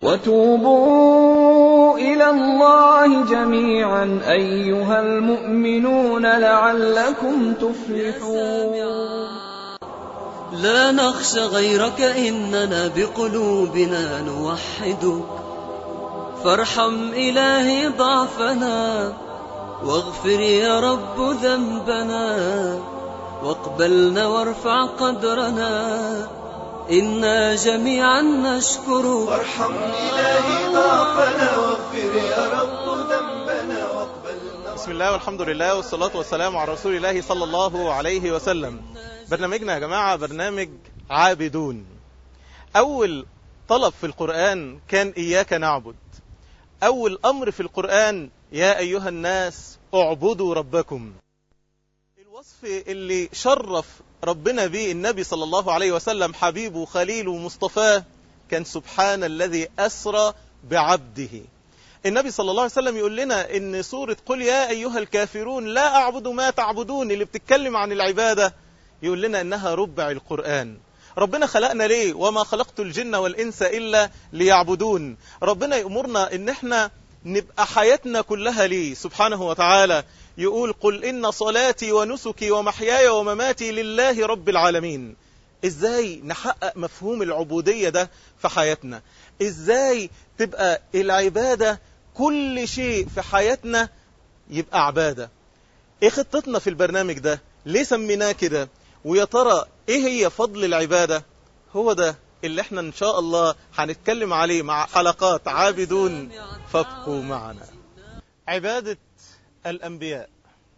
وتوبوا إلى الله جميعا أيها المؤمنون لعلكم تفلحون لا نخشى غيرك إننا بقلوبنا نوحدك فارحم إلهي ضعفنا واغفر يا رب ذنبنا واقبلنا وارفع قدرنا إنا جميعا نشكرك وارحم إلهي ضعفنا واغفر يا رب ذنبنا واقبلنا بسم الله والحمد لله والصلاة والسلام على رسول الله صلى الله عليه وسلم برنامجنا يا جماعة برنامج عابدون أول طلب في القرآن كان إياك نعبد أول أمر في القرآن يا أيها الناس اعبدوا ربكم الوصف اللي شرف ربنا به النبي صلى الله عليه وسلم حبيبه خليله مصطفاه كان سبحان الذي أسرى بعبده النبي صلى الله عليه وسلم يقول لنا ان سورة قل يا أيها الكافرون لا أعبد ما تعبدون اللي بتتكلم عن العبادة يقول لنا انها ربع القرآن ربنا خلقنا ليه وما خلقت الجن والإنس إلا ليعبدون ربنا يأمرنا ان احنا نبقى حياتنا كلها ليه سبحانه وتعالى يقول قل إن صلاتي ونسكي ومحياي ومماتي لله رب العالمين ازاي نحقق مفهوم العبودية ده في حياتنا ازاي تبقى العبادة كل شيء في حياتنا يبقى عبادة ايه خطتنا في البرنامج ده ليه سميناه كده ويا ترى ايه هي فضل العبادة هو ده اللي احنا ان شاء الله هنتكلم عليه مع حلقات عابدون فابقوا معنا عبادة الأنبياء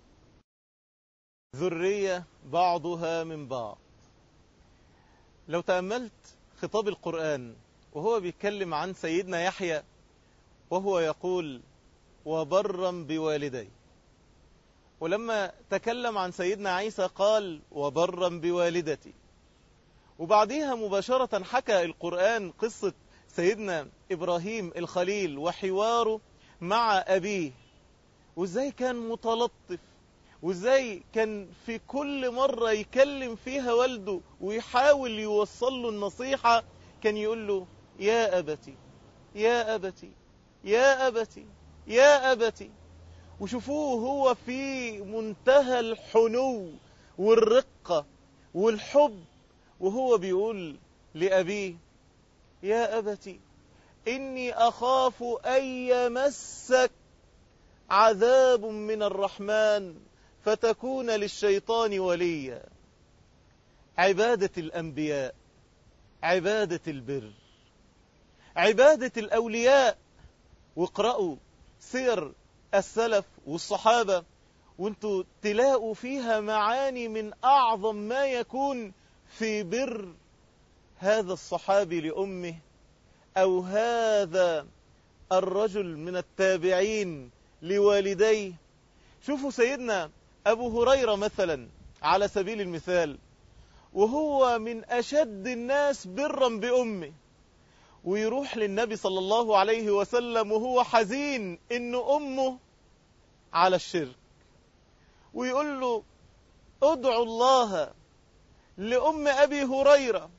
ذرية بعضها من بعض لو تأملت خطاب القرآن وهو بيتكلم عن سيدنا يحيى وهو يقول وبرا بوالدي ولما تكلم عن سيدنا عيسى قال وبرا بوالدتي وبعديها مباشرة حكى القرآن قصة سيدنا إبراهيم الخليل وحواره مع أبيه وإزاي كان متلطف وإزاي كان في كل مرة يكلم فيها والده ويحاول يوصل له النصيحة كان يقول له يا أبتي يا أبتي يا أبتي يا أبتي وشوفوه هو في منتهى الحنو والرقة والحب وهو بيقول لأبيه يا أبتي إني أخاف أن يمسك عذاب من الرحمن فتكون للشيطان وليا عبادة الأنبياء عبادة البر عبادة الأولياء واقرأوا سير السلف والصحابة وانتوا تلاقوا فيها معاني من أعظم ما يكون في بر هذا الصحابي لأمه أو هذا الرجل من التابعين لوالديه شوفوا سيدنا أبو هريرة مثلا على سبيل المثال وهو من أشد الناس برا بأمه ويروح للنبي صلى الله عليه وسلم وهو حزين إن أمه على الشرك ويقول له ادعو الله لأم أبي هريرة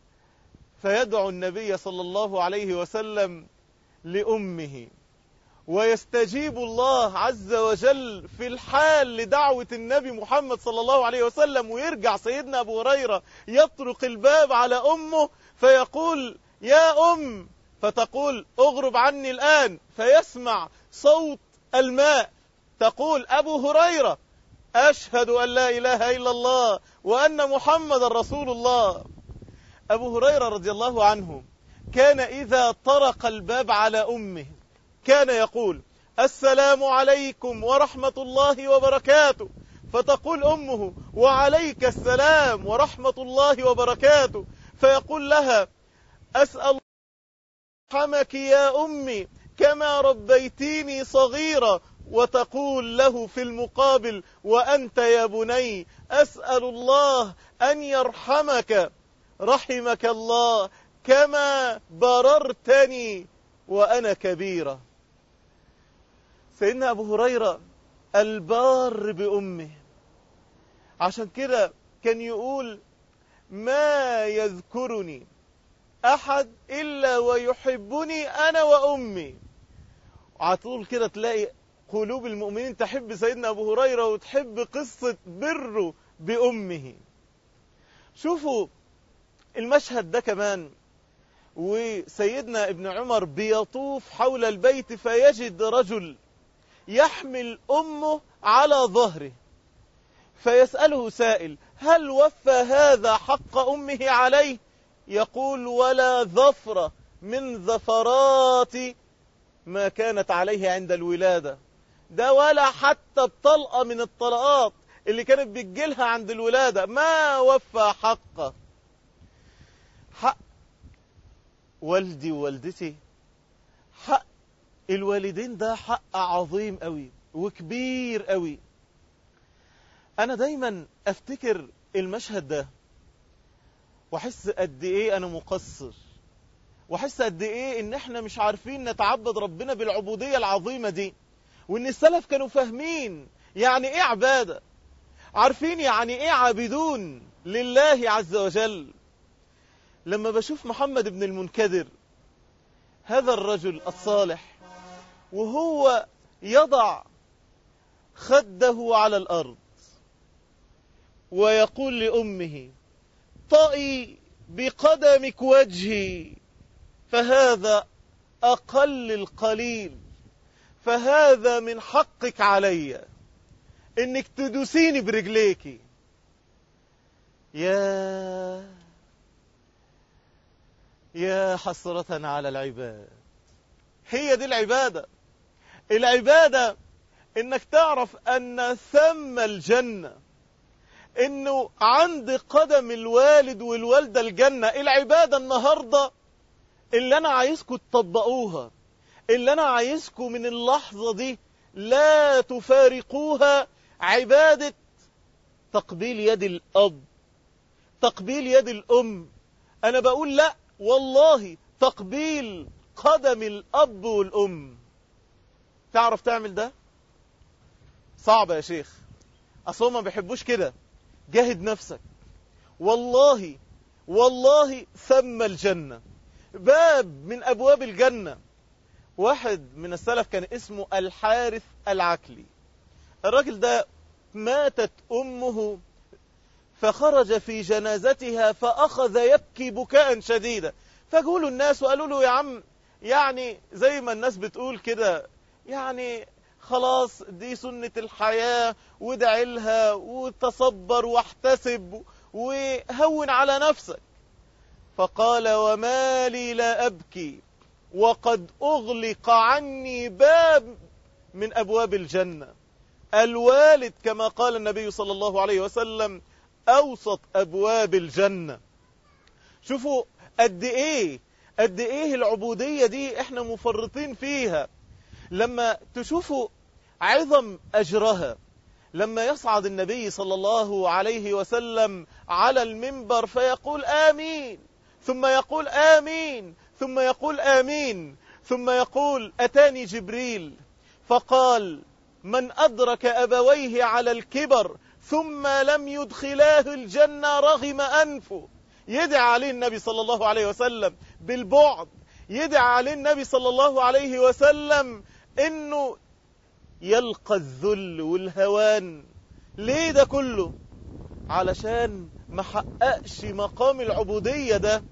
فيدعو النبي صلى الله عليه وسلم لأمه ويستجيب الله عز وجل في الحال لدعوة النبي محمد صلى الله عليه وسلم ويرجع سيدنا أبو هريرة يطرق الباب على أمه فيقول يا أم فتقول اغرب عني الآن فيسمع صوت الماء تقول أبو هريرة أشهد أن لا إله إلا الله وأن محمد رسول الله أبو هريرة رضي الله عنه كان إذا طرق الباب على أمه كان يقول السلام عليكم ورحمة الله وبركاته فتقول أمه وعليك السلام ورحمة الله وبركاته فيقول لها أسأل حمك يا أمي كما ربيتيني صغيرة وتقول له في المقابل وأنت يا بني أسأل الله أن يرحمك رحمك الله كما بررتني وأنا كبيرة سيدنا أبو هريرة البار بأمه عشان كده كان يقول ما يذكرني أحد إلا ويحبني أنا وأمي على طول كده تلاقي قلوب المؤمنين تحب سيدنا أبو هريرة وتحب قصة بره بأمه شوفوا المشهد ده كمان وسيدنا ابن عمر بيطوف حول البيت فيجد رجل يحمل أمه على ظهره فيسأله سائل هل وفى هذا حق أمه عليه يقول ولا ظفر من ظفرات ما كانت عليه عند الولادة ده ولا حتى الطلقة من الطلقات اللي كانت بتجيلها عند الولادة ما وفى حقه حق والدي ووالدتي حق الوالدين ده حق عظيم قوي وكبير قوي انا دايما افتكر المشهد ده واحس قد ايه انا مقصر واحس قد ايه ان احنا مش عارفين نتعبد ربنا بالعبودية العظيمة دي وان السلف كانوا فاهمين يعني ايه عبادة عارفين يعني ايه عابدون لله عز وجل لما بشوف محمد بن المنكدر هذا الرجل الصالح وهو يضع خده على الأرض ويقول لأمه طئي بقدمك وجهي فهذا أقل القليل فهذا من حقك علي انك تدوسيني برجليكي يا يا حسرة على العباد هي دي العبادة العبادة انك تعرف ان ثم الجنة انه عند قدم الوالد والوالدة الجنة العبادة النهاردة اللي انا عايزكم تطبقوها اللي انا عايزكم من اللحظة دي لا تفارقوها عبادة تقبيل يد الاب تقبيل يد الام انا بقول لا والله تقبيل قدم الاب والام تعرف تعمل ده صعب يا شيخ اصلا ما بيحبوش كده جاهد نفسك والله والله ثم الجنة باب من أبواب الجنة واحد من السلف كان اسمه الحارث العكلي الراجل ده ماتت أمه فخرج في جنازتها فأخذ يبكي بكاء شديدا فقولوا الناس وقالوا له يا عم يعني زي ما الناس بتقول كده يعني خلاص دي سنة الحياة وادعي لها وتصبر واحتسب وهون على نفسك فقال وما لي لا أبكي وقد أغلق عني باب من أبواب الجنة الوالد كما قال النبي صلى الله عليه وسلم أوسط أبواب الجنة شوفوا قد إيه قد إيه العبودية دي إحنا مفرطين فيها لما تشوفوا عظم أجرها لما يصعد النبي صلى الله عليه وسلم على المنبر فيقول آمين ثم يقول آمين ثم يقول آمين ثم يقول أتاني جبريل فقال من أدرك أبويه على الكبر ثم لم يدخلاه الجنة رغم أنفه يدعى عليه النبي صلى الله عليه وسلم بالبعد يدعى عليه النبي صلى الله عليه وسلم انه يلقى الذل والهوان ليه ده كله علشان ما حققش مقام العبودية ده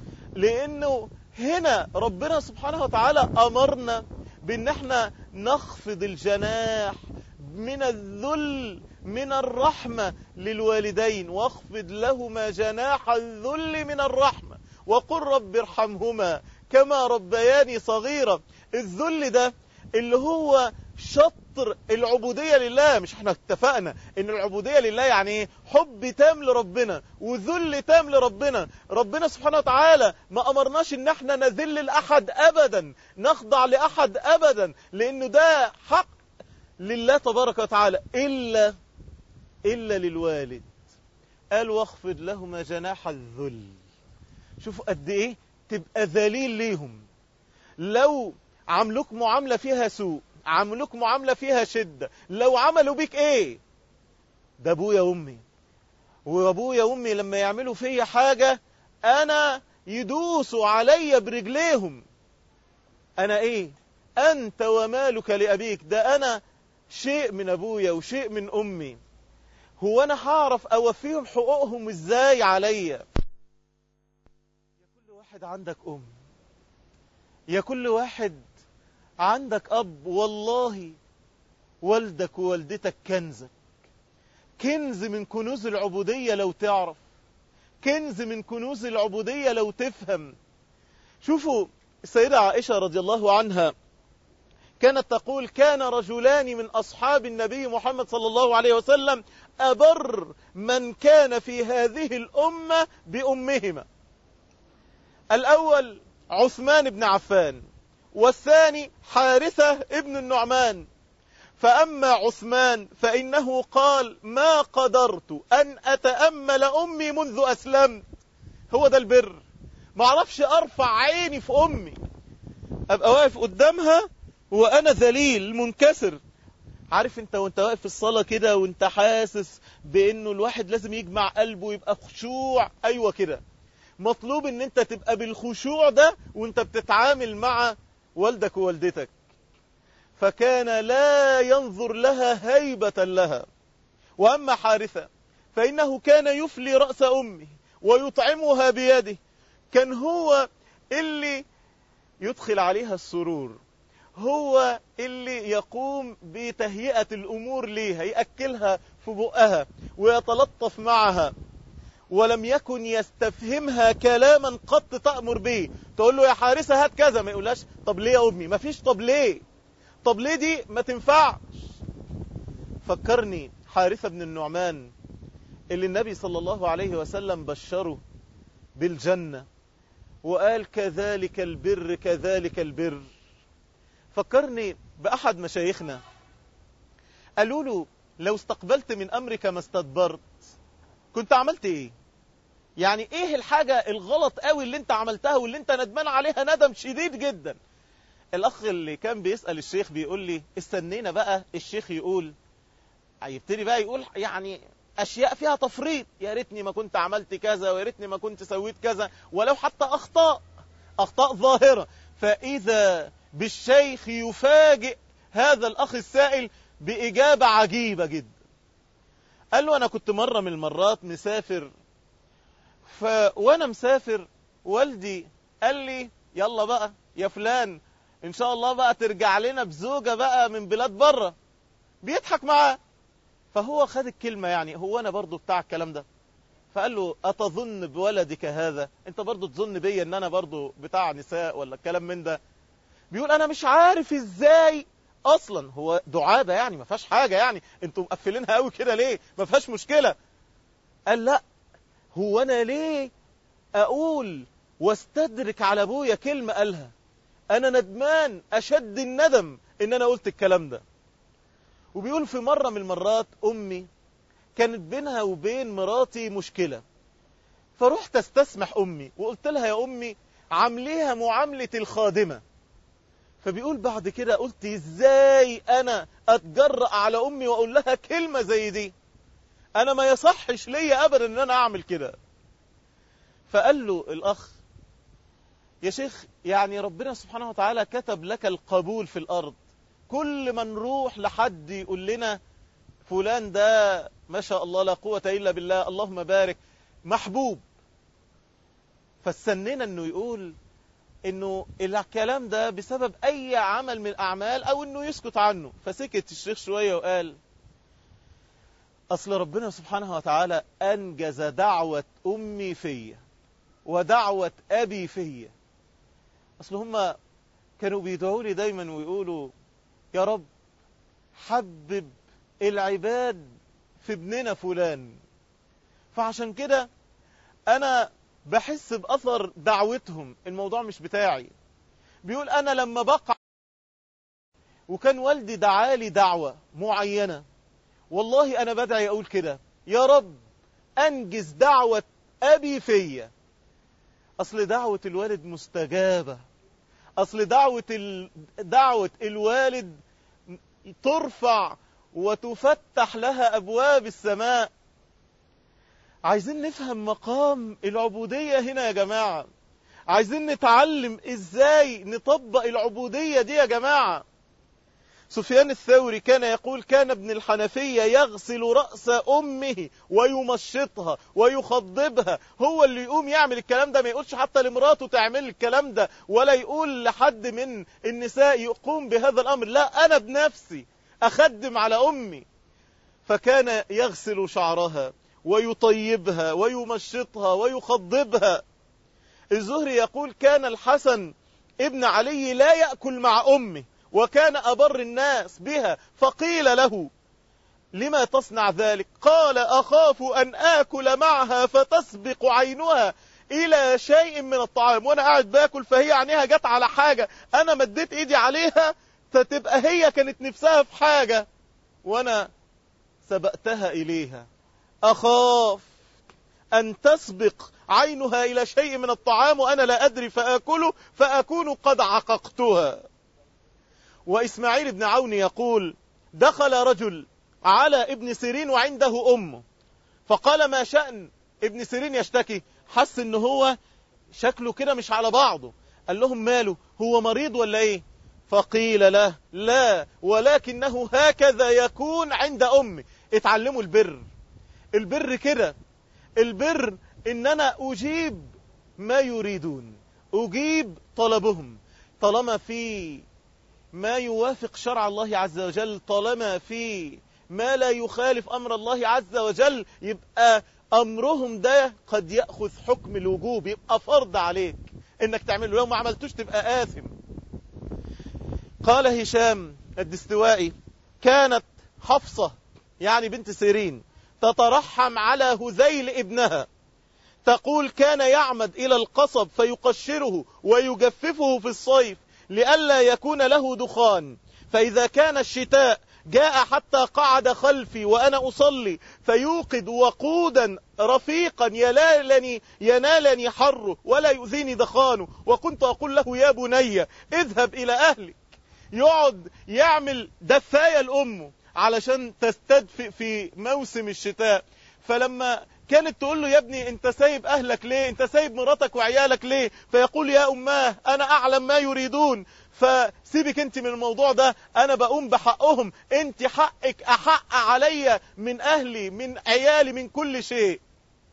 لانه هنا ربنا سبحانه وتعالى امرنا بان احنا نخفض الجناح من الذل من الرحمة للوالدين واخفض لهما جناح الذل من الرحمة وقل رب ارحمهما كما ربياني صغيرا الذل ده اللي هو شطر العبودية لله مش احنا اتفقنا ان العبودية لله يعني ايه حب تام لربنا وذل تام لربنا ربنا سبحانه وتعالى ما امرناش ان احنا نذل لاحد ابدا نخضع لاحد ابدا لانه ده حق لله تبارك وتعالى الا الا للوالد قال واخفض لهما جناح الذل شوفوا قد ايه تبقى ذليل ليهم لو عملوك معاملة فيها سوء عملوك معاملة فيها شدة لو عملوا بيك ايه ده ابويا وامي وابويا وامي لما يعملوا فيا حاجة انا يدوسوا علي برجليهم انا ايه انت ومالك لابيك ده انا شيء من ابويا وشيء من امي هو انا هعرف اوفيهم حقوقهم ازاي عليا يا كل واحد عندك ام يا كل واحد عندك اب والله والدك ووالدتك كنزك كنز من كنوز العبودية لو تعرف كنز من كنوز العبودية لو تفهم شوفوا السيدة عائشة رضي الله عنها كانت تقول كان رجلان من أصحاب النبي محمد صلى الله عليه وسلم أبر من كان في هذه الأمة بأمهما الأول عثمان بن عفان والثاني حارثة ابن النعمان فأما عثمان فإنه قال ما قدرت أن أتأمل أمي منذ أسلمت هو ده البر ما اعرفش أرفع عيني في أمي أبقى واقف قدامها وأنا ذليل منكسر عارف انت وانت واقف في الصلاة كده وانت حاسس بانه الواحد لازم يجمع قلبه ويبقى خشوع ايوه كده مطلوب ان انت تبقى بالخشوع ده وانت بتتعامل مع والدك ووالدتك فكان لا ينظر لها هيبة لها وأما حارثة فإنه كان يفلي رأس أمه ويطعمها بيده كان هو اللي يدخل عليها السرور هو اللي يقوم بتهيئة الأمور ليها يأكلها في بقها ويتلطف معها ولم يكن يستفهمها كلاما قط تأمر به تقول له يا حارسة هات كذا ما يقولهاش طب ليه يا أمي ما فيش طب ليه طب ليه دي ما تنفعش فكرني حارثة بن النعمان اللي النبي صلى الله عليه وسلم بشره بالجنة وقال كذلك البر كذلك البر فكرني بأحد مشايخنا قالوا له لو استقبلت من أمرك ما استدبرت كنت عملت ايه يعني ايه الحاجة الغلط قوي اللي انت عملتها واللي انت ندمان عليها ندم شديد جدا الاخ اللي كان بيسأل الشيخ بيقول لي استنينا بقى الشيخ يقول هيبتدي بقى يقول يعني اشياء فيها تفريط يا ريتني ما كنت عملت كذا ويا ريتني ما كنت سويت كذا ولو حتى اخطاء اخطاء ظاهرة فاذا بالشيخ يفاجئ هذا الاخ السائل باجابة عجيبة جدا قال له انا كنت مرة من المرات مسافر ف... وانا مسافر والدي قال لي يلا بقى يا فلان ان شاء الله بقى ترجع لنا بزوجة بقى من بلاد بره بيضحك معاه فهو خد الكلمة يعني هو انا برضو بتاع الكلام ده فقال له اتظن بولدك هذا انت برضو تظن بيا ان انا برضو بتاع نساء ولا الكلام من ده بيقول انا مش عارف ازاي اصلا هو دعابة يعني ما فيهاش حاجة يعني انتوا مقفلينها قوي كده ليه ما فيهاش مشكلة قال لا هو انا ليه اقول واستدرك على ابويا كلمة قالها انا ندمان اشد الندم ان انا قلت الكلام ده وبيقول في مرة من المرات امي كانت بينها وبين مراتي مشكلة فرحت استسمح امي وقلت لها يا امي عامليها معاملة الخادمة فبيقول بعد كده قلت ازاي انا اتجرأ على امي واقول لها كلمة زي دي انا ما يصحش ليا ابدا ان انا اعمل كده فقال له الاخ يا شيخ يعني ربنا سبحانه وتعالى كتب لك القبول في الارض كل ما نروح لحد يقول لنا فلان ده ما شاء الله لا قوة الا بالله اللهم بارك محبوب فاستنينا انه يقول انه الكلام ده بسبب اي عمل من الاعمال او انه يسكت عنه فسكت الشيخ شوية وقال اصل ربنا سبحانه وتعالى انجز دعوة امي فيا ودعوة ابي فيا اصل هما كانوا بيدعوا لي دايما ويقولوا يا رب حبب العباد في ابننا فلان فعشان كده انا بحس بأثر دعوتهم الموضوع مش بتاعي بيقول أنا لما بقع وكان والدي دعالي دعوة معينة والله أنا بدعي أقول كده يا رب أنجز دعوة أبي فيا أصل دعوة الوالد مستجابة أصل دعوة, ال... دعوة الوالد ترفع وتفتح لها أبواب السماء عايزين نفهم مقام العبودية هنا يا جماعة عايزين نتعلم ازاي نطبق العبودية دي يا جماعة سفيان الثوري كان يقول كان ابن الحنفية يغسل رأس أمه ويمشطها ويخضبها هو اللي يقوم يعمل الكلام ده ما يقولش حتى لمراته تعمل الكلام ده ولا يقول لحد من النساء يقوم بهذا الأمر لا أنا بنفسي أخدم على أمي فكان يغسل شعرها ويطيبها ويمشطها ويخضبها الزهري يقول كان الحسن ابن علي لا يأكل مع أمه وكان أبر الناس بها فقيل له لما تصنع ذلك قال أخاف أن آكل معها فتسبق عينها إلى شيء من الطعام وأنا قاعد باكل فهي عينيها جت على حاجة أنا مديت إيدي عليها فتبقى هي كانت نفسها في حاجة وأنا سبقتها إليها أخاف أن تسبق عينها إلى شيء من الطعام وأنا لا أدري فآكله فأكون قد عققتها وإسماعيل بن عون يقول دخل رجل على ابن سيرين وعنده أمه فقال ما شأن ابن سيرين يشتكي حس ان هو شكله كده مش على بعضه قال لهم ماله هو مريض ولا ايه فقيل له لا ولكنه هكذا يكون عند أمي اتعلموا البر البر كده البر ان انا اجيب ما يريدون اجيب طلبهم طالما في ما يوافق شرع الله عز وجل طالما في ما لا يخالف امر الله عز وجل يبقى امرهم ده قد ياخذ حكم الوجوب يبقى فرض عليك انك تعمله لو ما عملتوش تبقى آثم قال هشام الدستوائي كانت حفصة يعني بنت سيرين تترحم على هذيل ابنها تقول كان يعمد إلى القصب فيقشره ويجففه في الصيف لئلا يكون له دخان فإذا كان الشتاء جاء حتى قعد خلفي وأنا أصلي فيوقد وقودا رفيقا ينالني, ينالني حره ولا يؤذيني دخانه وكنت أقول له يا بني اذهب إلى أهلك يقعد يعمل دفاية لأمه علشان تستدفئ في موسم الشتاء فلما كانت تقول له يا ابني انت سايب اهلك ليه انت سايب مراتك وعيالك ليه فيقول يا اماه انا اعلم ما يريدون فسيبك انت من الموضوع ده انا بقوم بحقهم انت حقك احق عليا من اهلي من عيالي من كل شيء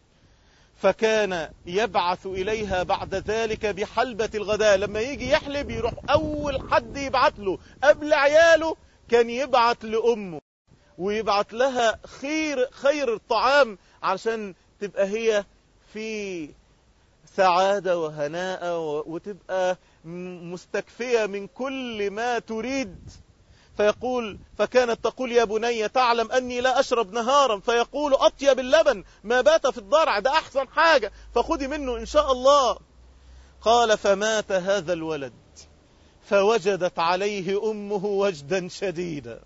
فكان يبعث إليها بعد ذلك بحلبة الغداء لما يجي يحلب يروح أول حد يبعت له قبل عياله كان يبعت لأمه ويبعت لها خير خير الطعام عشان تبقى هي في سعادة وهناء وتبقى مستكفية من كل ما تريد فيقول فكانت تقول يا بني تعلم أني لا أشرب نهارا فيقول أطيب اللبن ما بات في الضرع ده أحسن حاجة فخذي منه إن شاء الله قال فمات هذا الولد فوجدت عليه أمه وجدا شديدا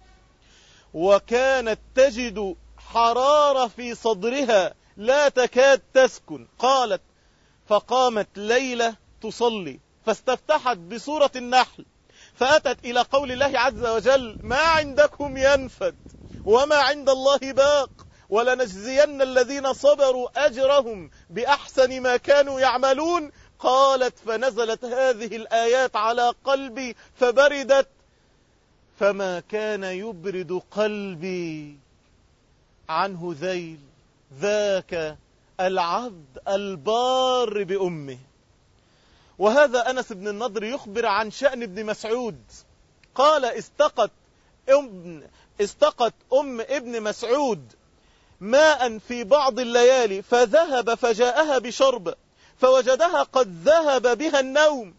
وكانت تجد حرارة في صدرها لا تكاد تسكن قالت فقامت ليلة تصلي فاستفتحت بسورة النحل فأتت إلى قول الله عز وجل ما عندكم ينفد وما عند الله باق ولنجزين الذين صبروا أجرهم بأحسن ما كانوا يعملون قالت فنزلت هذه الآيات على قلبي فبردت فما كان يبرد قلبي عن هذيل ذاك العبد البار بأمه وهذا أنس بن النضر يخبر عن شأن ابن مسعود قال استقت أم, استقت أم ابن مسعود ماء في بعض الليالي فذهب فجاءها بشرب فوجدها قد ذهب بها النوم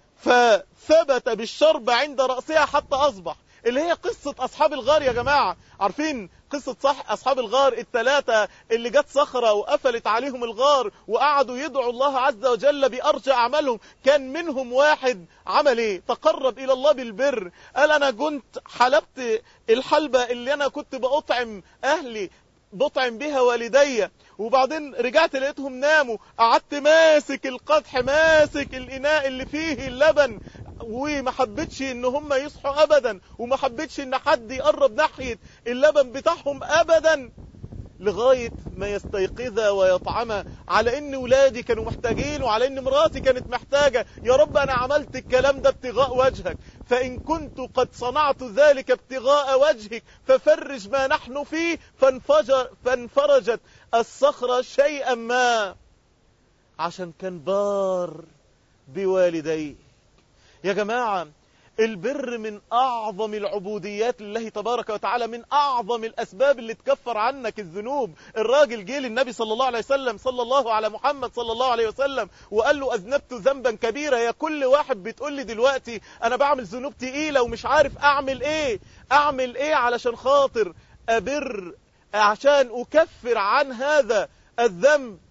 فثبت بالشرب عند رأسها حتى أصبح اللي هي قصة أصحاب الغار يا جماعة عارفين قصة صح أصحاب الغار الثلاثة اللي جت صخرة وقفلت عليهم الغار وقعدوا يدعوا الله عز وجل بأرجى أعمالهم كان منهم واحد عمل ايه تقرب إلى الله بالبر قال أنا كنت حلبت الحلبة اللي أنا كنت بأطعم أهلي بطعم بها والدي وبعدين رجعت لقيتهم ناموا قعدت ماسك القدح ماسك الإناء اللي فيه اللبن وما حبيتش ان هم يصحوا ابدا وما حبيتش ان حد يقرب ناحية اللبن بتاعهم ابدا لغاية ما يستيقظ ويطعم على ان ولادي كانوا محتاجين وعلى ان مراتي كانت محتاجة يا رب انا عملت الكلام ده ابتغاء وجهك فان كنت قد صنعت ذلك ابتغاء وجهك ففرج ما نحن فيه فانفجر فانفرجت الصخرة شيئا ما عشان كان بار بوالديه يا جماعة البر من أعظم العبوديات لله تبارك وتعالى من أعظم الأسباب اللي تكفر عنك الذنوب الراجل جه للنبي صلى الله عليه وسلم صلى الله على محمد صلى الله عليه وسلم وقال له أذنبت ذنبا كبيرا يا كل واحد بتقول لي دلوقتي أنا بعمل ذنوب تقيلة ومش عارف أعمل إيه أعمل إيه علشان خاطر أبر عشان أكفر عن هذا الذنب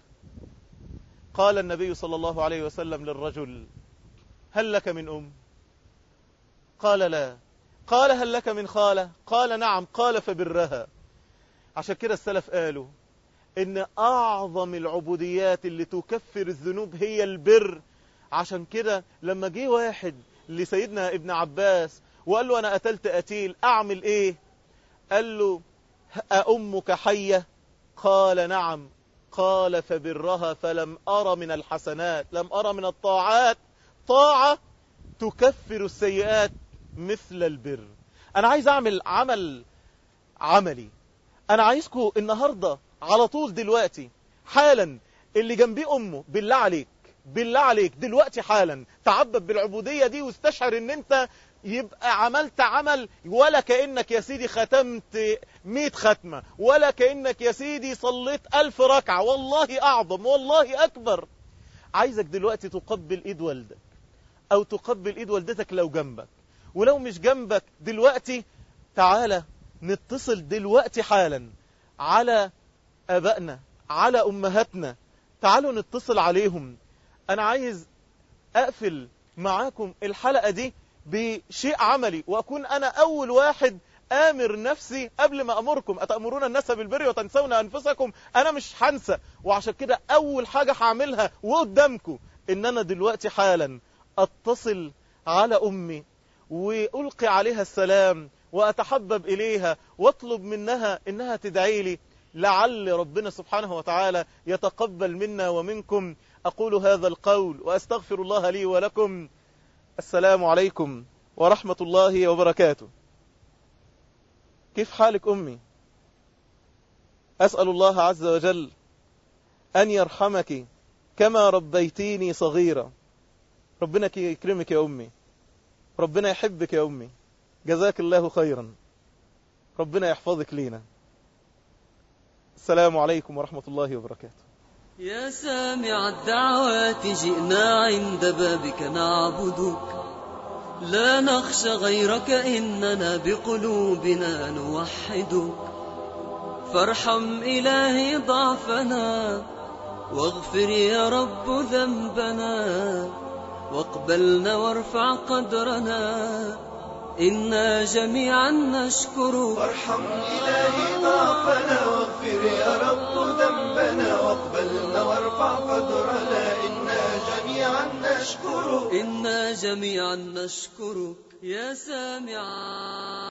قال النبي صلى الله عليه وسلم للرجل هل لك من أم قال لا قال هل لك من خالة قال نعم قال فبرها عشان كده السلف قالوا ان اعظم العبوديات اللي تكفر الذنوب هي البر عشان كده لما جه واحد لسيدنا ابن عباس وقال له انا قتلت قتيل اعمل ايه قال له أأمك حية قال نعم قال فبرها فلم أرى من الحسنات لم أرى من الطاعات طاعة تكفر السيئات مثل البر أنا عايز أعمل عمل عملي أنا عايزكم النهاردة على طول دلوقتي حالا اللي جنبي أمه بالله عليك بالله عليك دلوقتي حالا تعبد بالعبودية دي واستشعر ان انت يبقى عملت عمل ولا كأنك يا سيدي ختمت مئة ختمة ولا كأنك يا سيدي صليت ألف ركعة والله أعظم والله أكبر عايزك دلوقتي تقبل إيد والدك أو تقبل إيد والدتك لو جنبك ولو مش جنبك دلوقتي تعالى نتصل دلوقتي حالا على أبائنا على أمهاتنا تعالوا نتصل عليهم أنا عايز أقفل معاكم الحلقة دي بشيء عملي وأكون أنا أول واحد آمر نفسي قبل ما أمركم أتأمرون الناس بالبر وتنسون أنفسكم أنا مش هنسى وعشان كده أول حاجة هعملها وقدامكم إن أنا دلوقتي حالا أتصل على أمي وألقي عليها السلام وأتحبب إليها واطلب منها إنها تدعي لي لعل ربنا سبحانه وتعالى يتقبل منا ومنكم أقول هذا القول وأستغفر الله لي ولكم السلام عليكم ورحمة الله وبركاته كيف حالك أمي أسأل الله عز وجل أن يرحمك كما ربيتيني صغيرة ربنا يكرمك يا أمي ربنا يحبك يا أمي جزاك الله خيرا ربنا يحفظك لينا السلام عليكم ورحمة الله وبركاته يا سامع الدعوات جئنا عند بابك نعبدك لا نخشى غيرك إننا بقلوبنا نوحدك فارحم إلهي ضعفنا واغفر يا رب ذنبنا واقبلنا وارفع قدرنا إنا جميعا نشكرك وارحم إلهي ضعفنا واغفر يا رب ذنبنا واقبلنا وارفع قدرنا إنا جميعا نشكرك إنا جميعا نشكرك يا سامع